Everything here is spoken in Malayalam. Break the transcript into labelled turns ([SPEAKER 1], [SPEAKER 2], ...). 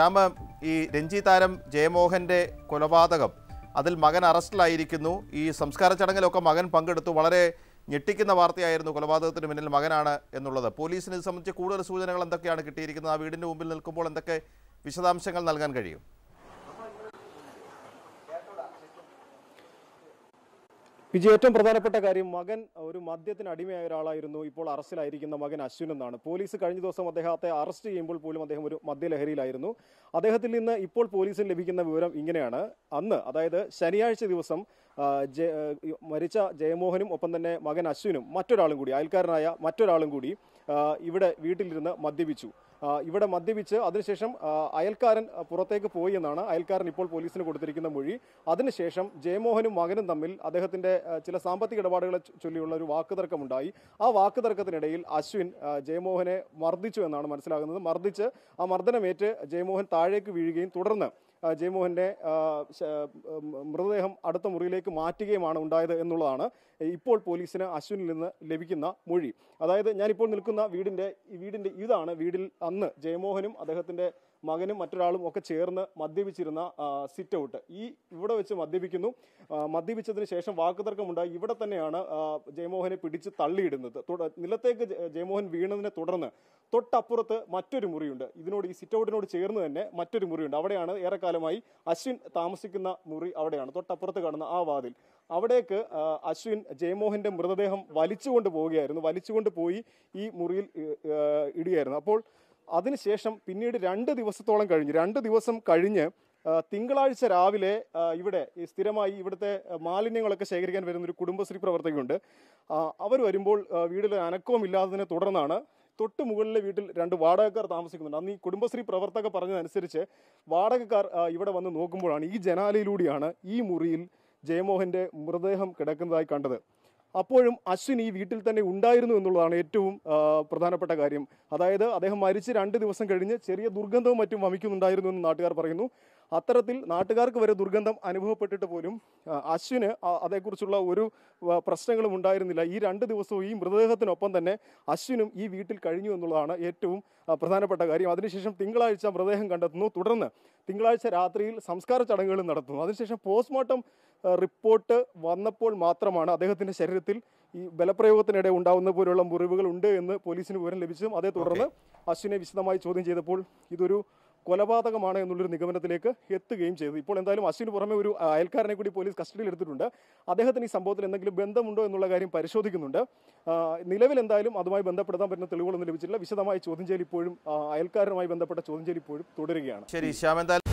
[SPEAKER 1] ശ്യാമ ഈ രഞ്ജി താരം ജയമോഹന്റെ കൊലപാതകം അതിൽ മകൻ അറസ്റ്റിലായിരിക്കുന്നു ഈ സംസ്കാര ചടങ്ങിലൊക്കെ മകൻ പങ്കെടുത്തു വളരെ ഞെട്ടിക്കുന്ന വാർത്തയായിരുന്നു കൊലപാതകത്തിന് പിന്നിൽ മകനാണ് എന്നുള്ളത് പോലീസിന് ഇത് സംബന്ധിച്ച് കൂടുതൽ സൂചനകൾ എന്തൊക്കെയാണ് കിട്ടിയിരിക്കുന്നത് ആ വീടിന്റെ മുമ്പിൽ നിൽക്കുമ്പോൾ എന്തൊക്കെ വിശദാംശങ്ങൾ നൽകാൻ കഴിയും
[SPEAKER 2] വിജയ് ഏറ്റവും പ്രധാനപ്പെട്ട കാര്യം മകൻ ഒരു മദ്യത്തിന് അടിമയായ ഒരാളായിരുന്നു ഇപ്പോൾ അറസ്റ്റിലായിരിക്കുന്ന മകൻ അശ്വിൻ എന്നാണ് പോലീസ് കഴിഞ്ഞ ദിവസം അദ്ദേഹത്തെ അറസ്റ്റ് ചെയ്യുമ്പോൾ പോലും അദ്ദേഹം ഒരു മദ്യലഹരിയിലായിരുന്നു അദ്ദേഹത്തിൽ നിന്ന് ഇപ്പോൾ പോലീസിന് ലഭിക്കുന്ന വിവരം ഇങ്ങനെയാണ് അന്ന് അതായത് ശനിയാഴ്ച ദിവസം ആ, ജെ- ആ, മരിച്ച ജയമോഹനും ഒപ്പം തന്നെ മകൻ അശ്വിനും മറ്റൊരാളും കൂടി അയൽക്കാരനായ മറ്റൊരാളും കൂടി ആ, ഇവിടെ വീട്ടിലിരുന്ന് മദ്യപിച്ചു ആ, ഇവിടെ മദ്യപിച്ച് അതിനുശേഷം ആ, അയൽക്കാരൻ ആ, പുറത്തേക്ക് പോയി എന്നാണ് അയൽക്കാരൻ ഇപ്പോൾ പോലീസിന് കൊടുത്തിരിക്കുന്ന മൊഴി അതിനുശേഷം ജയമോഹനും മകനും തമ്മിൽ അദ്ദേഹത്തിന്റെ ആ, ചില സാമ്പത്തിക ഇടപാടുകളെ ചൊ- ചൊല്ലിയുള്ള ഒരു വാക്കുതർക്കമുണ്ടായി ആ വാക്കുതർക്കത്തിനിടയിൽ അശ്വിൻ ആ, ജയമോഹനെ മർദ്ദിച്ചു എന്നാണ് മനസ്സിലാകുന്നത് മർദ്ദിച്ച് ആ മർദ്ദനമേറ്റ് ജയമോഹൻ താഴേക്ക് വീഴുകയും തുടർന്ന് ആ, ജയമോഹന്റെ ആ, ശ- ഉം, മൃതദേഹം അടുത്ത മുറിയിലേക്ക് മാറ്റുകയുമാണ് ഉണ്ടായത് എന്നുള്ളതാണ് ഇപ്പോൾ പോലീസിന് അശ്വിനിൽ നിന്ന് ലഭിക്കുന്ന മൊഴി അതായത് ഞാനിപ്പോൾ നിൽക്കുന്ന വീടിന്റെ ഈ വീടിന്റെ ഇതാണ് വീടിൽ അന്ന് ജയമോഹനും അദ്ദേഹത്തിന്റെ മകനും മറ്റൊരാളും ഒക്കെ ചേർന്ന് മദ്യപിച്ചിരുന്ന സിറ്റ് ഔട്ട് ഈ ഇവിടെ വെച്ച് മദ്യപിക്കുന്നു ആ, മദ്യപിച്ചതിന് ശേഷം വാക്കുതർക്കമുണ്ടായി ഇവിടെ തന്നെയാണ് ആ, ജയമോഹനെ പിടിച്ച് തള്ളിയിടുന്നത് തുട- നിലത്തേക്ക് ജ- ജയമോഹൻ വീണതിനെ തുടർന്ന് തൊട്ടപ്പുറത്ത് മറ്റൊരു മുറിയുണ്ട് ഇതിനോട് ഈ സിറ്റ് ഔട്ടിനോട് ചേർന്ന് തന്നെ മറ്റൊരു മുറിയുണ്ട് അവിടെയാണ് ഏറെക്കാലമായി അശ്വിൻ താമസിക്കുന്ന മുറി അവിടെയാണ് തൊട്ടപ്പുറത്ത് കാണുന്ന ആ വാതിൽ അവിടേക്ക് ആ, അശ്വിൻ ജയമോഹന്റെ മൃതദേഹം വലിച്ചുകൊണ്ട് പോവുകയായിരുന്നു വലിച്ചുകൊണ്ട് പോയി ഈ മുറിയിൽ ഏ, ഏ, ഇടുകയായിരുന്നു അപ്പോൾ അതിനുശേഷം പിന്നീട് രണ്ട് ദിവസത്തോളം കഴിഞ്ഞു രണ്ട് ദിവസം കഴിഞ്ഞ് ആ, തിങ്കളാഴ്ച രാവിലെ ആ, ഇവിടെ ഈ സ്ഥിരമായി ഇവിടുത്തെ ആ, മാലിന്യങ്ങളൊക്കെ ശേഖരിക്കാൻ വരുന്ന ഒരു കുടുംബശ്രീ പ്രവർത്തകയുണ്ട് അവർ വരുമ്പോൾ ആ, വീട്ടിൽ അനക്കവും ഇല്ലാത്തതിനെ തുടർന്നാണ് തൊട്ട് മുകളിലെ വീട്ടിൽ രണ്ട് വാടകക്കാർ താമസിക്കുന്നുണ്ട് അന്ന് ഈ കുടുംബശ്രീ പ്രവർത്തക പറഞ്ഞതനുസരിച്ച് വാടകക്കാർ ആ, ഇവിടെ വന്ന് നോക്കുമ്പോഴാണ് ഈ ജനാലയിലൂടെയാണ് ഈ മുറിയിൽ ജയമോഹന്റെ മൃതദേഹം കിടക്കുന്നതായി കണ്ടത് അപ്പോഴും അശ്വിൻ ഈ വീട്ടിൽ തന്നെ ഉണ്ടായിരുന്നു എന്നുള്ളതാണ് ഏറ്റവും ആ, പ്രധാനപ്പെട്ട കാര്യം അതായത് അദ്ദേഹം മരിച്ച് രണ്ട് ദിവസം കഴിഞ്ഞ് ചെറിയ ദുർഗന്ധവും മറ്റും വമിക്കുന്നുണ്ടായിരുന്നു എന്ന് നാട്ടുകാർ പറയുന്നു അത്തരത്തിൽ നാട്ടുകാർക്ക് വരെ ദുർഗന്ധം അനുഭവപ്പെട്ടിട്ട് പോലും ആ, അശ്വിന് ആ- അതേക്കുറിച്ചുള്ള ഒരു ആ, പ്രശ്നങ്ങളും ഉണ്ടായിരുന്നില്ല ഈ രണ്ട് ദിവസവും ഈ മൃതദേഹത്തിനൊപ്പം തന്നെ അശ്വിനും ഈ വീട്ടിൽ കഴിഞ്ഞു എന്നുള്ളതാണ് ഏറ്റവും ആ, പ്രധാനപ്പെട്ട കാര്യം അതിനുശേഷം തിങ്കളാഴ്ച മൃതദേഹം കണ്ടെത്തുന്നു തുടർന്ന് തിങ്കളാഴ്ച രാത്രിയിൽ സംസ്കാര ചടങ്ങുകൾ നടത്തുന്നു അതിനുശേഷം പോസ്റ്റ്മോർട്ടം ആ, റിപ്പോർട്ട് വന്നപ്പോൾ മാത്രമാണ് അദ്ദേഹത്തിന്റെ ശരീരത്തിൽ ഈ ബലപ്രയോഗത്തിനിടെ ഉണ്ടാവുന്ന പോലുള്ള മുറിവുകൾ ഉണ്ട് എന്ന് പോലീസിന് വിവരം ലഭിച്ചതും അതേ തുടർന്ന് അശ്വിനെ വിശദമായി ചോദ്യം ചെയ്തപ്പോൾ ഇതൊരു കൊലപാതകമാണ് എന്നുള്ളൊരു നിഗമനത്തിലേക്ക് എത്തുകയും ചെയ്തു ഇപ്പോൾ എന്തായാലും അശ്വിന് പുറമെ ഒരു അയൽക്കാരനെ കൂടി പോലീസ് കസ്റ്റഡിയിൽ എടുത്തിട്ടുണ്ട് അദ്ദേഹത്തിന് ഈ സംഭവത്തിൽ എന്തെങ്കിലും ബന്ധമുണ്ടോ എന്നുള്ള കാര്യം പരിശോധിക്കുന്നുണ്ട് ആ, നിലവിൽ എന്തായാലും അതുമായി ബന്ധപ്പെടുത്താൻ പറ്റുന്ന തെളിവുകളൊന്നും ലഭിച്ചിട്ടില്ല വിശദമായ ചോദ്യം ചെയ്യൽ ഇപ്പോഴും ആ, അയൽക്കാരുമായി ബന്ധപ്പെട്ട ചോദ്യം ചെയ്യൽ ഇപ്പോഴും തുടരുകയാണ്
[SPEAKER 1] ശരി ശ്യാം എന്തായാലും